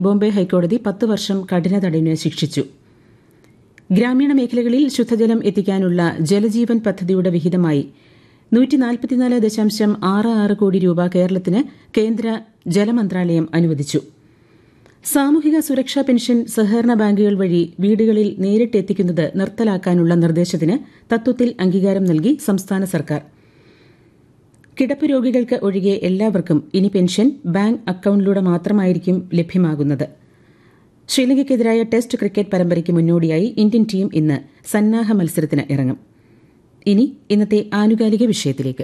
ബോംബെ ഹൈക്കോടതി പത്ത് വർഷം കഠിന തടവിന് ശിക്ഷിച്ചു ഗ്രാമീണ മേഖലകളിൽ ശുദ്ധജലം എത്തിക്കാനുള്ള ജലജീവൻ പദ്ധതിയുടെ വിഹിതമായി നൂറ്റി നാൽപ്പത്തിനാല് ദശാംശം ആറ് ആറ് കോടി രൂപ കേരളത്തിന് കേന്ദ്ര ജലമന്ത്രാലയം അനുവദിച്ചു സാമൂഹിക സുരക്ഷാ പെൻഷൻ സഹകരണ ബാങ്കുകൾ വഴി വീടുകളിൽ നേരിട്ടെത്തിക്കുന്നത് നിർത്തലാക്കാനുള്ള നിർദ്ദേശത്തിന് തത്വത്തിൽ അംഗീകാരം നൽകി സംസ്ഥാന സർക്കാർ കിടപ്പ് രോഗികൾക്ക് ഒഴികെ എല്ലാവർക്കും ഇനി പെൻഷൻ ബാങ്ക് അക്കൌണ്ടിലൂടെ മാത്രമായിരിക്കും ലഭ്യമാകുന്നത് ശ്രീലങ്കയ്ക്കെതിരായ ടെസ്റ്റ് ക്രിക്കറ്റ് പരമ്പരയ്ക്ക് മുന്നോടിയായി ഇന്ത്യൻ ടീം ഇന്ന് സന്നാഹ മത്സരത്തിന് ഇറങ്ങും ഇനി ഇന്നത്തെ ആനുകാലിക വിഷയത്തിലേക്ക്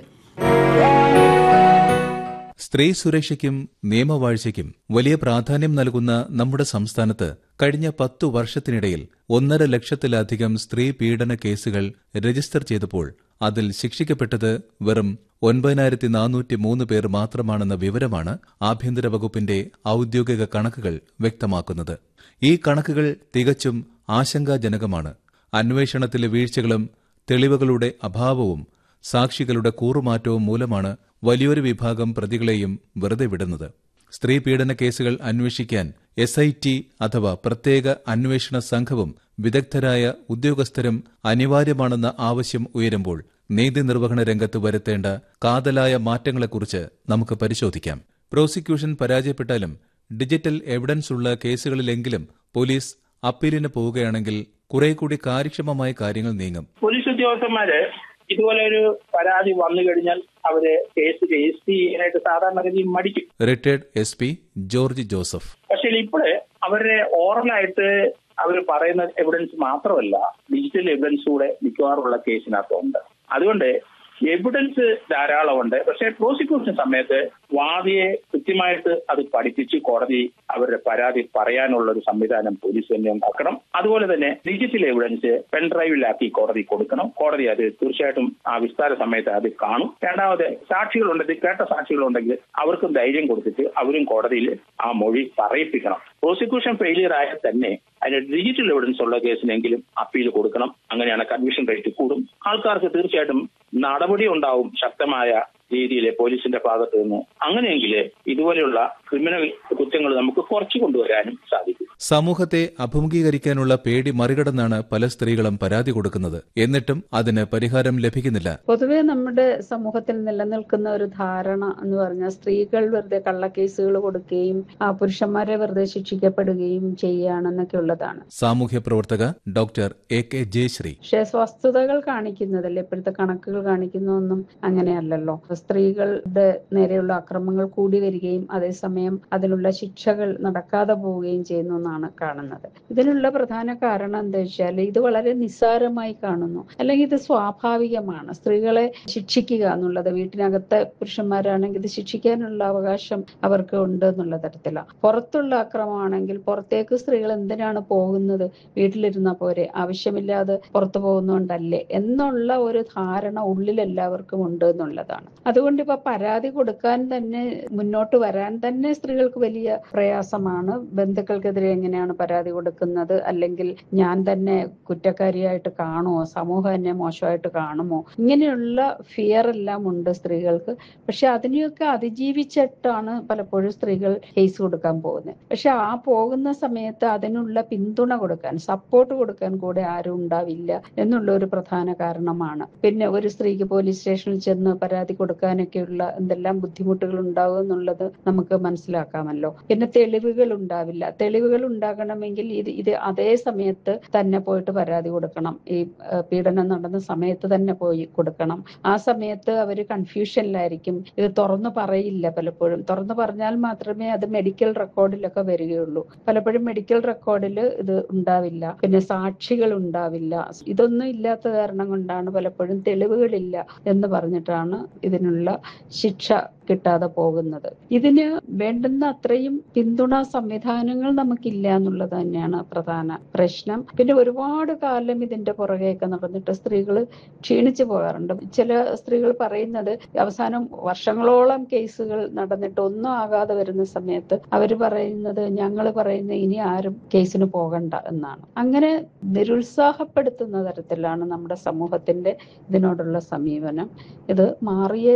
സ്ത്രീ സുരക്ഷയ്ക്കും നിയമവാഴ്ചയ്ക്കും വലിയ പ്രാധാന്യം നൽകുന്ന നമ്മുടെ സംസ്ഥാനത്ത് കഴിഞ്ഞ പത്തു വർഷത്തിനിടയിൽ ഒന്നര ലക്ഷത്തിലധികം സ്ത്രീ പീഡന കേസുകൾ രജിസ്റ്റർ ചെയ്തപ്പോൾ അതിൽ ശിക്ഷിക്കപ്പെട്ടത് വെറും ഒൻപതിനായിരത്തി നാനൂറ്റി മൂന്ന് പേർ മാത്രമാണെന്ന വിവരമാണ് ആഭ്യന്തര വകുപ്പിന്റെ ഔദ്യോഗിക കണക്കുകൾ വ്യക്തമാക്കുന്നത് ഈ കണക്കുകൾ തികച്ചും ആശങ്കാജനകമാണ് അന്വേഷണത്തിലെ വീഴ്ചകളും തെളിവുകളുടെ അഭാവവും സാക്ഷികളുടെ കൂറുമാറ്റവും മൂലമാണ് വലിയൊരു വിഭാഗം പ്രതികളെയും വെറുതെ വിടുന്നത് സ്ത്രീ പീഡന കേസുകൾ അന്വേഷിക്കാൻ എസ് ഐ ടി അഥവാ പ്രത്യേക അന്വേഷണ സംഘവും വിദഗ്ധരായ ഉദ്യോഗസ്ഥരും അനിവാര്യമാണെന്ന ആവശ്യം ഉയരുമ്പോൾ നീതി നിർവഹണ രംഗത്ത് വരുത്തേണ്ട കാതലായ മാറ്റങ്ങളെക്കുറിച്ച് നമുക്ക് പരിശോധിക്കാം പ്രോസിക്യൂഷൻ പരാജയപ്പെട്ടാലും ഡിജിറ്റൽ എവിഡൻസ് ഉള്ള കേസുകളിലെങ്കിലും പോലീസ് അപ്പീലിന് പോവുകയാണെങ്കിൽ കുറെ കൂടി കാര്യക്ഷമമായ കാര്യങ്ങൾ നീങ്ങും പോലീസ് ഉദ്യോഗസ്ഥന്മാര് ഇതുപോലെ ഒരു പരാതി വന്നു കഴിഞ്ഞാൽ അവര് കേസ് രജിസ്റ്റർ ചെയ്യാനായിട്ട് സാധാരണഗതിയിൽ മടിക്കും retired S P George Joseph പക്ഷേ ഇപ്പോഴ് അവരുടെ ഓറലായിട്ട് അവർ പറയുന്ന എവിഡൻസ് മാത്രമല്ല ഡിജിറ്റൽ എവിഡൻസ് കൂടെ മിക്കവാറുള്ള കേസിനകത്തുണ്ട് അതുകൊണ്ട് എവിഡൻസ് ധാരാളമുണ്ട് പക്ഷേ പ്രോസിക്യൂഷൻ സമയത്ത് വാദിയെ കൃത്യമായിട്ട് അത് പഠിപ്പിച്ച് കോടതി അവരുടെ പരാതി പറയാനുള്ള ഒരു സംവിധാനം പോലീസ് തന്നെ ഉണ്ടാക്കണം അതുപോലെ തന്നെ ഡിജിറ്റൽ എവിഡൻസ് പെൻഡ്രൈവിലാക്കി കോടതി കൊടുക്കണം കോടതി അത് തീർച്ചയായിട്ടും ആ വിസ്താര സമയത്ത് അത് കാണും രണ്ടാമത് സാക്ഷികളുണ്ടെങ്കിൽ കേട്ട സാക്ഷികളുണ്ടെങ്കിൽ അവർക്കും ധൈര്യം കൊടുത്തിട്ട് അവരും കോടതിയിൽ ആ മൊഴി പറയിപ്പിക്കണം പ്രോസിക്യൂഷൻ ഫെയിലിയർ ആയാൽ തന്നെ അതിന് ഡിജിറ്റൽ എവിഡൻസ് ഉള്ള കേസിനെങ്കിലും അപ്പീൽ കൊടുക്കണം അങ്ങനെയാണ് കൺവിഷൻ റേറ്റ് കൂടും ആൾക്കാർക്ക് തീർച്ചയായിട്ടും നടപടി ഉണ്ടാവും ശക്തമായ രീതിയിൽ പോലീസിന്റെ ഭാഗത്ത് നിന്ന് അങ്ങനെയെങ്കിൽ ഇതുപോലെയുള്ള ക്രിമിനൽ കുറ്റങ്ങൾ നമുക്ക് കുറച്ചു കൊണ്ടുവരാനും സാധിക്കും സമൂഹത്തെ അഭിമുഖീകരിക്കാനുള്ള പേടി മറികടന്നാണ് പല സ്ത്രീകളും പരാതി കൊടുക്കുന്നത് എന്നിട്ടും അതിന് പരിഹാരം ലഭിക്കുന്നില്ല പൊതുവെ നമ്മുടെ സമൂഹത്തിൽ നിലനിൽക്കുന്ന ഒരു ധാരണ എന്ന് പറഞ്ഞാൽ സ്ത്രീകൾ വെറുതെ കള്ളക്കേസുകൾ കൊടുക്കുകയും ആ പുരുഷന്മാരെ വെറുതെ ശിക്ഷിക്കപ്പെടുകയും ചെയ്യുകയാണെന്നൊക്കെ ഉള്ളതാണ് സാമൂഹ്യ പ്രവർത്തക ഡോക്ടർ എ കെ ജയശ്രീ പക്ഷേ വസ്തുതകൾ കാണിക്കുന്നതല്ലേ ഇപ്പോഴത്തെ കണക്കുകൾ കാണിക്കുന്നതൊന്നും അങ്ങനെയല്ലല്ലോ സ്ത്രീകളുടെ നേരെയുള്ള അക്രമങ്ങൾ കൂടി വരികയും അതേസമയം അതിനുള്ള ശിക്ഷകൾ നടക്കാതെ പോവുകയും ചെയ്യുന്നു എന്നാണ് കാണുന്നത് ഇതിനുള്ള പ്രധാന കാരണം എന്താ വെച്ചാൽ ഇത് വളരെ നിസ്സാരമായി കാണുന്നു അല്ലെങ്കിൽ ഇത് സ്വാഭാവികമാണ് സ്ത്രീകളെ ശിക്ഷിക്കുക എന്നുള്ളത് വീട്ടിനകത്തെ പുരുഷന്മാരാണെങ്കിൽ ഇത് ശിക്ഷിക്കാനുള്ള അവകാശം അവർക്ക് ഉണ്ട് എന്നുള്ള തരത്തിലാണ് പുറത്തുള്ള അക്രമമാണെങ്കിൽ പുറത്തേക്ക് സ്ത്രീകൾ എന്തിനാണ് പോകുന്നത് വീട്ടിലിരുന്ന പോരെ ആവശ്യമില്ലാതെ പുറത്തു പോകുന്നതുകൊണ്ടല്ലേ എന്നുള്ള ഒരു ധാരണ ഉള്ളിൽ എല്ലാവർക്കും ഉണ്ട് എന്നുള്ളതാണ് അതുകൊണ്ട് ഇപ്പൊ പരാതി കൊടുക്കാൻ തന്നെ മുന്നോട്ട് വരാൻ തന്നെ സ്ത്രീകൾക്ക് വലിയ പ്രയാസമാണ് ബന്ധുക്കൾക്കെതിരെ എങ്ങനെയാണ് പരാതി കൊടുക്കുന്നത് അല്ലെങ്കിൽ ഞാൻ തന്നെ കുറ്റക്കാരിയായിട്ട് കാണുമോ സമൂഹം എന്നെ മോശമായിട്ട് കാണുമോ ഇങ്ങനെയുള്ള ഫിയർ എല്ലാം ഉണ്ട് സ്ത്രീകൾക്ക് പക്ഷെ അതിനെയൊക്കെ അതിജീവിച്ചിട്ടാണ് പലപ്പോഴും സ്ത്രീകൾ കേസ് കൊടുക്കാൻ പോകുന്നത് പക്ഷെ ആ പോകുന്ന സമയത്ത് അതിനുള്ള പിന്തുണ കൊടുക്കാൻ സപ്പോർട്ട് കൊടുക്കാൻ കൂടെ ആരും ഉണ്ടാവില്ല എന്നുള്ള ഒരു പ്രധാന കാരണമാണ് പിന്നെ ഒരു സ്ത്രീക്ക് പോലീസ് സ്റ്റേഷനിൽ ചെന്ന് പരാതി കൊടുക്കാനൊക്കെയുള്ള എന്തെല്ലാം ബുദ്ധിമുട്ടുകൾ ഉണ്ടാവും എന്നുള്ളത് നമുക്ക് മനസ്സിലാക്കാമല്ലോ പിന്നെ തെളിവുകൾ ഉണ്ടാവില്ല തെളിവുകൾ ഉണ്ടാകണമെങ്കിൽ ഇത് ഇത് അതേ സമയത്ത് തന്നെ പോയിട്ട് പരാതി കൊടുക്കണം ഈ ഏഹ്, പീഡനം നടന്ന സമയത്ത് തന്നെ പോയി കൊടുക്കണം ആ സമയത്ത് അവർ കൺഫ്യൂഷനിലായിരിക്കും ഇത് തുറന്നു പറയില്ല പലപ്പോഴും തുറന്നു പറഞ്ഞാൽ മാത്രമേ അത് മെഡിക്കൽ റെക്കോർഡിലൊക്കെ വരികയുള്ളൂ പലപ്പോഴും മെഡിക്കൽ റെക്കോർഡിൽ ഇത് ഉണ്ടാവില്ല പിന്നെ സാക്ഷികൾ ഉണ്ടാവില്ല ഇതൊന്നും ഇല്ലാത്ത കാരണം കൊണ്ടാണ് പലപ്പോഴും തെളിവുകളില്ല എന്ന് പറഞ്ഞിട്ടാണ് ഇതിനുള്ള ശിക്ഷ കിട്ടാതെ പോകുന്നത് ഇതിന് വേണ്ടുന്ന അത്രയും പിന്തുണ സംവിധാനങ്ങൾ നമുക്കില്ല എന്നുള്ളത് തന്നെയാണ് പ്രധാന പ്രശ്നം പിന്നെ ഒരുപാട് കാലം ഇതിന്റെ പുറകെയൊക്കെ നടന്നിട്ട് സ്ത്രീകൾ ക്ഷീണിച്ചു പോകാറുണ്ട് ചില സ്ത്രീകൾ പറയുന്നത് അവസാനം വർഷങ്ങളോളം കേസുകൾ നടന്നിട്ട് ഒന്നും ആകാതെ വരുന്ന സമയത്ത് അവർ പറയുന്നത് ഞങ്ങൾ പറയുന്ന ഇനി ആരും കേസിന് പോകണ്ട എന്നാണ് അങ്ങനെ നിരുത്സാഹപ്പെടുത്തുന്ന തരത്തിലാണ് നമ്മുടെ സമൂഹത്തിന്റെ ഇതിനോടുള്ള സമീപനം ഇത് മാറിയേ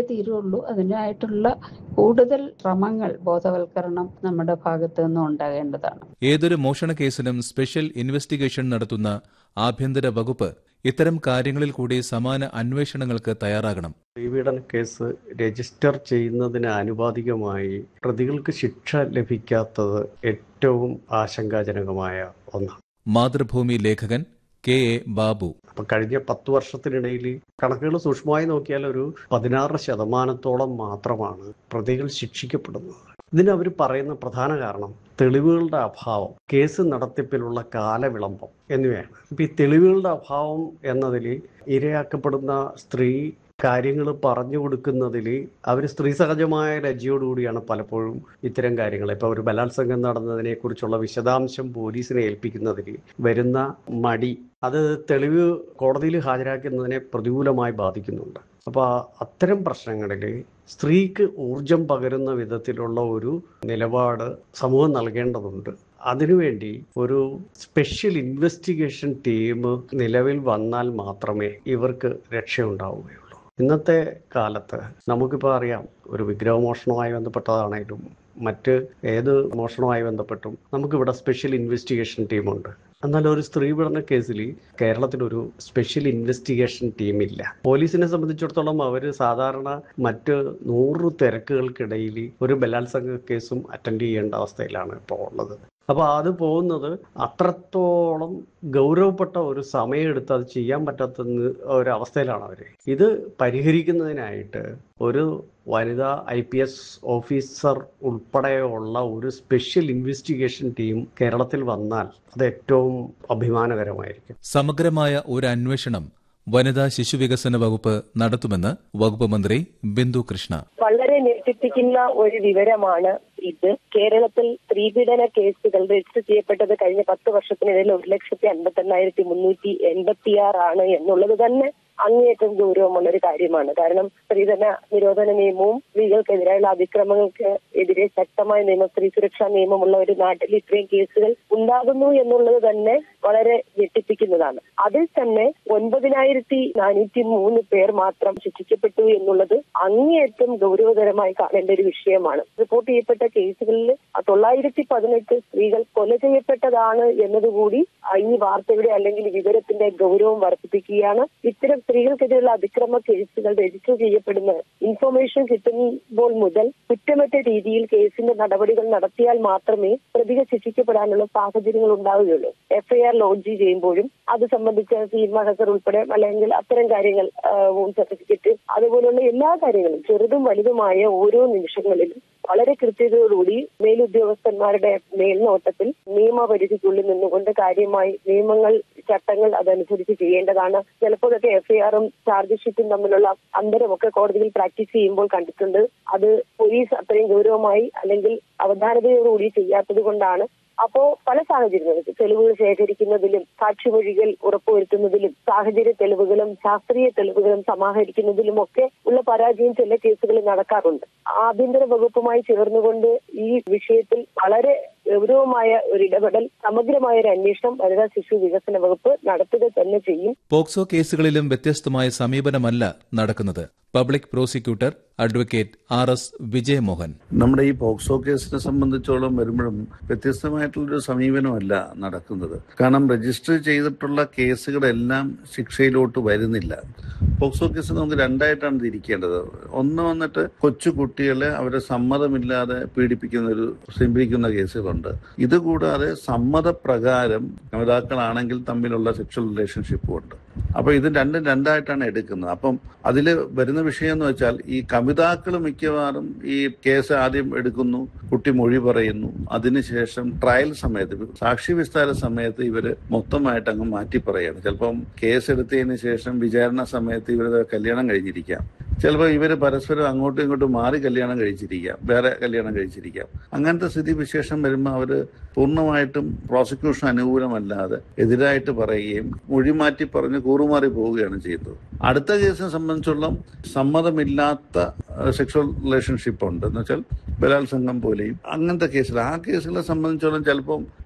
തീരുള്ളൂ അതിനായിട്ടുള്ള കൂടുതൽ ശ്രമങ്ങൾ ബോധവൽക്കരണം നമ്മുടെ ഭാഗത്തു നിന്നും ഉണ്ടാകേണ്ടതാണ് ഏതൊരു മോഷണ കേസിനും സ്പെഷ്യൽ ഇൻവെസ്റ്റിഗേഷൻ നടത്തുന്ന ആഭ്യന്തര വകുപ്പ് ഇത്തരം കാര്യങ്ങളിൽ കൂടി സമാന അന്വേഷണങ്ങൾക്ക് തയ്യാറാകണം സ്ത്രീപീഡന കേസ് രജിസ്റ്റർ ചെയ്യുന്നതിന് ആനുപാതികമായി പ്രതികൾക്ക് ശിക്ഷ ലഭിക്കാത്തത് ഏറ്റവും ആശങ്കാജനകമായ ഒന്നാണ് മാതൃഭൂമി ലേഖകൻ കെ എ ബാബു അപ്പൊ കഴിഞ്ഞ പത്ത് വർഷത്തിനിടയിൽ കണക്കുകൾ സൂക്ഷ്മമായി നോക്കിയാൽ ഒരു പതിനാറ് ശതമാനത്തോളം മാത്രമാണ് പ്രതികൾ ശിക്ഷിക്കപ്പെടുന്നത് ഇതിന് അവർ പറയുന്ന പ്രധാന കാരണം തെളിവുകളുടെ അഭാവം കേസ് നടത്തിപ്പിലുള്ള കാലവിളംബം എന്നിവയാണ് ഇപ്പൊ ഈ തെളിവുകളുടെ അഭാവം എന്നതിൽ ഇരയാക്കപ്പെടുന്ന സ്ത്രീ കാര്യങ്ങൾ പറഞ്ഞു കൊടുക്കുന്നതിൽ അവർ സ്ത്രീ സഹജമായ ലജ്ജയോടുകൂടിയാണ് പലപ്പോഴും ഇത്തരം കാര്യങ്ങൾ ഇപ്പോൾ ഒരു ബലാത്സംഗം നടന്നതിനെ കുറിച്ചുള്ള വിശദാംശം പോലീസിനെ ഏൽപ്പിക്കുന്നതിൽ വരുന്ന മടി അത് തെളിവ് കോടതിയിൽ ഹാജരാക്കുന്നതിനെ പ്രതികൂലമായി ബാധിക്കുന്നുണ്ട് അപ്പോൾ അത്തരം പ്രശ്നങ്ങളിൽ സ്ത്രീക്ക് ഊർജം പകരുന്ന വിധത്തിലുള്ള ഒരു നിലപാട് സമൂഹം നൽകേണ്ടതുണ്ട് അതിനുവേണ്ടി ഒരു സ്പെഷ്യൽ ഇൻവെസ്റ്റിഗേഷൻ ടീം നിലവിൽ വന്നാൽ മാത്രമേ ഇവർക്ക് രക്ഷയുണ്ടാവുകയുള്ളൂ ഇന്നത്തെ കാലത്ത് നമുക്കിപ്പോൾ അറിയാം ഒരു വിഗ്രഹമോഷണവുമായി ബന്ധപ്പെട്ടതാണേലും മറ്റ് ഏത് മോഷണവുമായി ബന്ധപ്പെട്ടും നമുക്കിവിടെ സ്പെഷ്യൽ ഇൻവെസ്റ്റിഗേഷൻ ടീമുണ്ട് എന്നാൽ ഒരു സ്ത്രീ പീഡന കേസിൽ കേരളത്തിലൊരു സ്പെഷ്യൽ ഇൻവെസ്റ്റിഗേഷൻ ടീമില്ല പോലീസിനെ സംബന്ധിച്ചിടത്തോളം അവർ സാധാരണ മറ്റ് നൂറ് തിരക്കുകൾക്കിടയിൽ ഒരു ബലാത്സംഗ കേസും അറ്റൻഡ് ചെയ്യേണ്ട അവസ്ഥയിലാണ് ഇപ്പോൾ ഉള്ളത് അപ്പോൾ അത് പോകുന്നത് അത്രത്തോളം ഗൗരവപ്പെട്ട ഒരു സമയമെടുത്ത് അത് ചെയ്യാൻ പറ്റാത്ത ഒരവസ്ഥയിലാണ് അവർ ഇത് പരിഹരിക്കുന്നതിനായിട്ട് ഒരു വനിതാ ഐ പി എസ് ഓഫീസർ ഉൾപ്പെടെയുള്ള ഒരു സ്പെഷ്യൽ ഇൻവെസ്റ്റിഗേഷൻ ടീം കേരളത്തിൽ വന്നാൽ അത് ഏറ്റവും അഭിമാനകരമായിരിക്കും സമഗ്രമായ ഒരു അന്വേഷണം വനിതാ ശിശുവികസന വകുപ്പ് നടത്തുമെന്ന് വകുപ്പ് മന്ത്രി ബിന്ദു കൃഷ്ണ വളരെ ഞെട്ടിപ്പിക്കുന്ന ഒരു വിവരമാണ് ഇത് കേരളത്തിൽ സ്ത്രീപീഡന കേസുകൾ രജിസ്റ്റർ ചെയ്യപ്പെട്ടത് കഴിഞ്ഞ പത്ത് വർഷത്തിനിടയിൽ ഒരു ലക്ഷത്തി അൻപത്തി എണ്ണായിരത്തി മുന്നൂറ്റി എൺപത്തിയാറാണ് എന്നുള്ളത് തന്നെ അങ്ങേയറ്റം ഗൗരവമുള്ള ഒരു കാര്യമാണ് കാരണം സ്ത്രീധന നിരോധന നിയമവും സ്ത്രീകൾക്കെതിരായുള്ള അതിക്രമങ്ങൾക്ക് എതിരെ ശക്തമായ നിയമ സ്ത്രീ സുരക്ഷാ നിയമമുള്ള ഒരു നാട്ടിൽ ഇത്രയും കേസുകൾ ഉണ്ടാകുന്നു എന്നുള്ളത് തന്നെ വളരെ ഞെട്ടിപ്പിക്കുന്നതാണ് അതിൽ തന്നെ ഒൻപതിനായിരത്തി നാനൂറ്റി മൂന്ന് പേർ മാത്രം ശിക്ഷിക്കപ്പെട്ടു എന്നുള്ളത് അങ്ങേയറ്റം ഗൗരവതരമായി കാണേണ്ട ഒരു വിഷയമാണ് റിപ്പോർട്ട് ചെയ്യപ്പെട്ട കേസുകളിൽ തൊള്ളായിരത്തി പതിനെട്ട് സ്ത്രീകൾ കൊല ചെയ്യപ്പെട്ടതാണ് എന്നതുകൂടി ഈ വാർത്തയുടെ അല്ലെങ്കിൽ വിവരത്തിന്റെ ഗൗരവം വർദ്ധിപ്പിക്കുകയാണ് ഇത്തരം സ്ത്രീകൾക്കെതിരെയുള്ള അതിക്രമ കേസുകൾ രജിസ്റ്റർ ചെയ്യപ്പെടുന്ന ഇൻഫർമേഷൻ കിട്ടുമ്പോൾ മുതൽ കുറ്റമറ്റ രീതിയിൽ കേസിന്റെ നടപടികൾ നടത്തിയാൽ മാത്രമേ പ്രതികൾ ശിക്ഷിക്കപ്പെടാനുള്ള സാഹചര്യങ്ങൾ ഉണ്ടാവുകയുള്ളൂ എഫ്ഐആർ ലോഡ്ജ് ചെയ്യുമ്പോഴും അത് സംബന്ധിച്ച സീൽ മഹസർ ഉൾപ്പെടെ അല്ലെങ്കിൽ അത്തരം കാര്യങ്ങൾ സർട്ടിഫിക്കറ്റ് അതുപോലുള്ള എല്ലാ കാര്യങ്ങളും ചെറുതും വലുതുമായ ഓരോ നിമിഷങ്ങളിലും വളരെ കൃത്യതയോടുകൂടി മേലുദ്യോഗസ്ഥന്മാരുടെ മേൽനോട്ടത്തിൽ നിയമപരിധിക്കുള്ളിൽ നിന്നുകൊണ്ട് കാര്യമായി നിയമങ്ങൾ ചട്ടങ്ങൾ അതനുസരിച്ച് ചെയ്യേണ്ടതാണ് ചിലപ്പോൾ അതൊക്കെ എഫ്ഐആറും ചാർജ് ഷീറ്റും തമ്മിലുള്ള അന്തരമൊക്കെ കോടതിയിൽ പ്രാക്ടീസ് ചെയ്യുമ്പോൾ കണ്ടിട്ടുണ്ട് അത് പോലീസ് അത്രയും ഗൗരവമായി അല്ലെങ്കിൽ അവധാനതയോടുകൂടി ചെയ്യാത്തത് കൊണ്ടാണ് അപ്പോ പല സാഹചര്യങ്ങളിൽ തെളിവുകൾ ശേഖരിക്കുന്നതിലും സാക്ഷിമൊഴികൾ ഉറപ്പുവരുത്തുന്നതിലും സാഹചര്യ തെളിവുകളും ശാസ്ത്രീയ തെളിവുകളും സമാഹരിക്കുന്നതിലും ഒക്കെ ഉള്ള പരാജയം ചില കേസുകളിൽ നടക്കാറുണ്ട് ആഭ്യന്തര വകുപ്പുമായി ചേർന്നുകൊണ്ട് ഈ വിഷയത്തിൽ വളരെ ഗൗരവമായ ഒരു ഇടപെടൽ സമഗ്രമായ ഒരു അന്വേഷണം വനിതാ ശിശു വികസന വകുപ്പ് നടത്തുക തന്നെ ചെയ്യും പോക്സോ കേസുകളിലും വ്യത്യസ്തമായ സമീപനമല്ല നടക്കുന്നത് public prosecutor advocate R S Vijayamohan നമ്മുടെ ഈ പോക്സോ കേസിനെ സംബന്ധിച്ചോളം വരുമ്പോഴും വ്യത്യസ്തമായിട്ടുള്ളൊരു സമീപനമല്ല നടക്കുന്നത് കാരണം രജിസ്റ്റർ ചെയ്തിട്ടുള്ള കേസുകളെല്ലാം ശിക്ഷയിലോട്ട് വരുന്നില്ല പോക്സോ കേസ് നമുക്ക് രണ്ടായിട്ടാണ് തിരിക്കേണ്ടത് ഒന്ന് വന്നിട്ട് കൊച്ചു കുട്ടികളെ അവരെ സമ്മതമില്ലാതെ പീഡിപ്പിക്കുന്ന ഒരു സംഭവിക്കുന്ന കേസുകളുണ്ട് ഇതുകൂടാതെ സമ്മതപ്രകാരം നേതാക്കളാണെങ്കിൽ തമ്മിലുള്ള സെക്ഷൽ റിലേഷൻഷിപ്പും ഉണ്ട് അപ്പൊ ഇത് രണ്ടും രണ്ടായിട്ടാണ് എടുക്കുന്നത് അപ്പം അതിൽ വരുന്ന വിഷയം എന്ന് വെച്ചാൽ ഈ കവിതാക്കൾ മിക്കവാറും ഈ കേസ് ആദ്യം എടുക്കുന്നു കുട്ടി മൊഴി പറയുന്നു അതിനുശേഷം ട്രയൽ സമയത്ത് സാക്ഷി വിസ്താര സമയത്ത് ഇവര് മൊത്തമായിട്ട് അങ്ങ് മാറ്റി പറയാണ് ചിലപ്പം കേസ് എടുത്തതിന് ശേഷം വിചാരണ സമയത്ത് ഇവര് കല്യാണം കഴിഞ്ഞിരിക്കാം ചിലപ്പോൾ ഇവര് പരസ്പരം അങ്ങോട്ടും ഇങ്ങോട്ടും മാറി കല്യാണം കഴിച്ചിരിക്കാം വേറെ കല്യാണം കഴിച്ചിരിക്കാം അങ്ങനത്തെ സ്ഥിതി വിശേഷം വരുമ്പോൾ അവര് പൂർണ്ണമായിട്ടും പ്രോസിക്യൂഷൻ അനുകൂലമല്ലാതെ എതിരായിട്ട് പറയുകയും മൊഴി മാറ്റി പറഞ്ഞ് കൂറുമാറി പോവുകയാണ് ചെയ്യുന്നത് അടുത്ത കേസിനെ സംബന്ധിച്ചുള്ള സമ്മതമില്ലാത്ത സെക്ഷൽ റിലേഷൻഷിപ്പ് ഉണ്ട് എന്ന് വെച്ചാൽ ബലാത്സംഗം പോലെയും അങ്ങനത്തെ കേസുകൾ ആ കേസുകളെ സംബന്ധിച്ചോളം ചിലപ്പം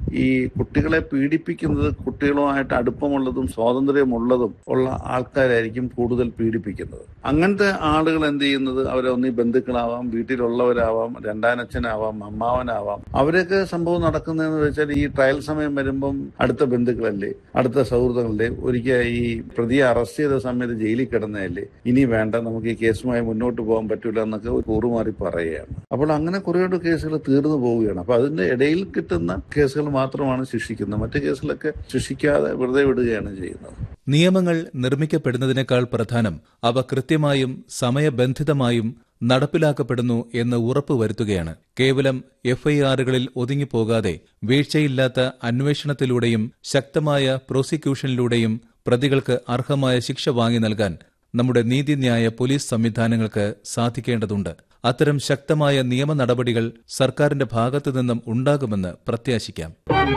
ഈ കുട്ടികളെ പീഡിപ്പിക്കുന്നത് കുട്ടികളുമായിട്ട് അടുപ്പമുള്ളതും സ്വാതന്ത്ര്യമുള്ളതും ഉള്ള ആൾക്കാരായിരിക്കും കൂടുതൽ പീഡിപ്പിക്കുന്നത് അങ്ങനത്തെ ആളുകൾ എന്ത് ചെയ്യുന്നത് അവരെ ഒന്നീ ബന്ധുക്കളാവാം വീട്ടിലുള്ളവരാവാം രണ്ടാനച്ഛനാവാം അമ്മാവനാവാം അവരൊക്കെ സംഭവം നടക്കുന്നതെന്ന് വെച്ചാൽ ഈ ട്രയൽ സമയം വരുമ്പം അടുത്ത ബന്ധുക്കളല്ലേ അടുത്ത സൗഹൃദങ്ങളല്ലേ ഒരിക്കൽ ഈ പ്രതിയെ അറസ്റ്റ് ചെയ്ത സമയത്ത് ജയിലിൽ കിടന്നതല്ലേ ഇനി വേണ്ട നമുക്ക് ഈ കേസുമായി മുന്നോട്ട് പോകാൻ പറ്റില്ല എന്നൊക്കെ കൂറുമാറി പറയുകയാണ് അപ്പോൾ അങ്ങനെ കുറേയേറെ കേസുകൾ തീർന്നു പോവുകയാണ് അപ്പൊ അതിന്റെ ഇടയിൽ കിട്ടുന്ന കേസുകൾ മാത്രമാണ് ശിക്ഷിക്കുന്നത് മറ്റു കേസുകളൊക്കെ ശിക്ഷിക്കാതെ വെറുതെ വിടുകയാണ് ചെയ്യുന്നത് നിയമങ്ങൾ നിർമ്മിക്കപ്പെടുന്നതിനേക്കാൾ പ്രധാനം അവ കൃത്യമായും സമയബന്ധിതമായും നടപ്പിലാക്കപ്പെടുന്നു എന്ന് ഉറപ്പുവരുത്തുകയാണ് കേവലം എഫ്ഐആറുകളിൽ ഒതുങ്ങിപ്പോകാതെ വീഴ്ചയില്ലാത്ത അന്വേഷണത്തിലൂടെയും ശക്തമായ പ്രോസിക്യൂഷനിലൂടെയും പ്രതികൾക്ക് അർഹമായ ശിക്ഷ വാങ്ങി നൽകാൻ നമ്മുടെ നീതിന്യായ പോലീസ് സംവിധാനങ്ങൾക്ക് സാധിക്കേണ്ടതുണ്ട് അത്തരം ശക്തമായ നിയമ നടപടികൾ സർക്കാരിന്റെ ഭാഗത്തു നിന്നും ഉണ്ടാകുമെന്ന് പ്രത്യാശിക്കാം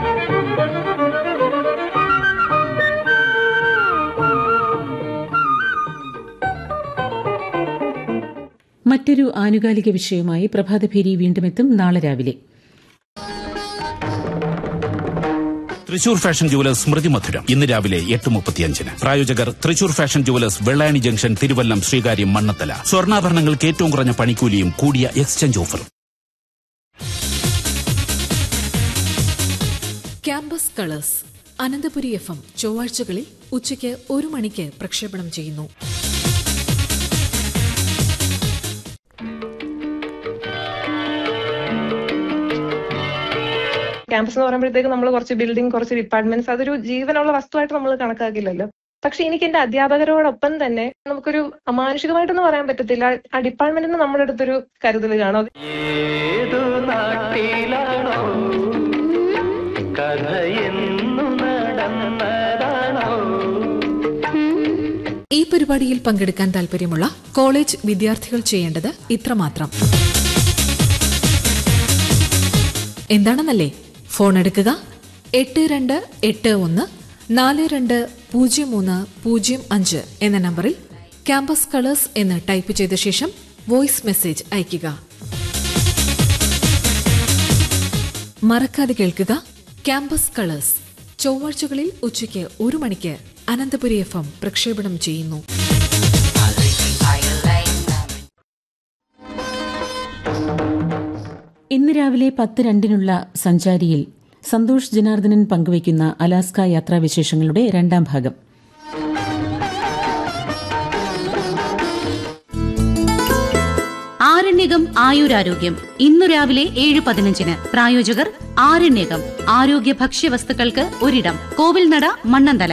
മറ്റൊരു ആനുകാലിക വിഷയമായി പ്രഭാതഭേരി വീണ്ടും എത്തും നാളെ രാവിലെ തൃശൂർ ഫാഷൻ ജുവലേഴ്സ് സ്മൃതി മധുരം ഇന്ന് രാവിലെ എട്ട് മുപ്പത്തിയഞ്ചിന് പ്രായോജകർ Thrissur fashion jewellers Vellayani junction Thiruvallam Sreekaryam Mannanthala സ്വർണ്ണാഭരണങ്ങൾക്ക് ഏറ്റവും കുറഞ്ഞ പണിക്കൂലിയും കൂടിയ എക്സ്ചേഞ്ച് ഓഫറും campus colours Ananthapuri F M ചൊവ്വാഴ്ചകളിൽ ഉച്ചയ്ക്ക് ഒരു മണിക്ക് പ്രക്ഷേപണം ചെയ്യുന്നു ക്യാമ്പസ് എന്ന് പറയുമ്പോഴത്തേക്ക് നമ്മൾ കുറച്ച് ബിൽഡിംഗ് കുറച്ച് ഡിപ്പാർട്ട്മെന്റ്സ് അതൊരു ജീവനുള്ള വസ്തുവായിട്ട് നമ്മൾ കണക്കാക്കില്ലല്ലോ പക്ഷെ എനിക്ക് എന്റെ അധ്യാപകരോടൊപ്പം തന്നെ നമുക്കൊരു അമാനുഷികമായിട്ടൊന്നും പറയാൻ പറ്റത്തില്ല ആ ഡിപ്പാർട്ട്മെന്റിന് നമ്മുടെ അടുത്തൊരു കരുതൽ കാണും അത് ഏതു നാട്ടിലാണോ കഥ എന്നു നടന്നതാണോ ഈ പരിപാടിയിൽ പങ്കെടുക്കാൻ താൽപ്പര്യമുള്ള കോളേജ് വിദ്യാർത്ഥികൾ ചെയ്യേണ്ടത് ഇത്രമാത്രം എന്താണെന്നല്ലേ ഫോൺ എടുക്കുക എട്ട് രണ്ട് എട്ട് ഒന്ന് നാല് രണ്ട് പൂജ്യം മൂന്ന് പൂജ്യം അഞ്ച് എന്ന നമ്പറിൽ ക്യാമ്പസ് കളേഴ്സ് എന്ന് ടൈപ്പ് ചെയ്ത ശേഷം വോയിസ് മെസ്സേജ് അയയ്ക്കുക മറക്കാതെ കേൾക്കുക ക്യാമ്പസ് കളേഴ്സ് ചൊവ്വാഴ്ചകളിൽ ഉച്ചയ്ക്ക് ഒരു മണിക്ക് അനന്തപുരി എഫ് എം പ്രക്ഷേപണം ചെയ്യുന്നു ഇന്ന് രാവിലെ പത്ത് രണ്ടിനുള്ള സഞ്ചാരിയിൽ സന്തോഷ് ജനാർദ്ദനൻ പങ്കുവയ്ക്കുന്ന അലാസ്ക യാത്രാവിശേഷങ്ങളുടെ രണ്ടാം ഭാഗം ആരണ്യകം ആയുരാരോഗ്യം ഇന്നു രാവിലെ ഏഴ് പതിനഞ്ചിന് പ്രായോജകർ ആരണ്യകം ആരോഗ്യ ഭക്ഷ്യവസ്തുക്കൾക്ക് ഒരിടം കോവിൽനട മണ്ണന്തല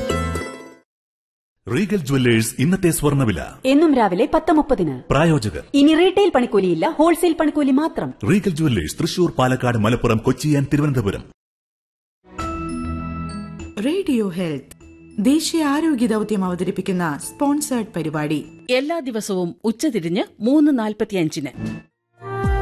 റീഗൽ ജുവല്ലേഴ്സ് ഇന്നത്തെ സ്വർണ്ണവില എന്നും രാവിലെ പത്ത് മുപ്പതിന് പ്രായോജകർ ഇനി റീറ്റെയിൽ പണിക്കൂലിയില്ല ഹോൾസെയിൽ പണിക്കൂലി മാത്രം Regal jewellers Thrissur Palakkad Malappuram Kochi and Thiruvananthapuram radio health ദേശീയ ആരോഗ്യ ദൗത്യം അവതരിപ്പിക്കുന്ന സ്പോൺസേർഡ് പരിപാടി എല്ലാ ദിവസവും ഉച്ചതിരിഞ്ഞ് മൂന്ന് നാൽപ്പത്തിയഞ്ചിന്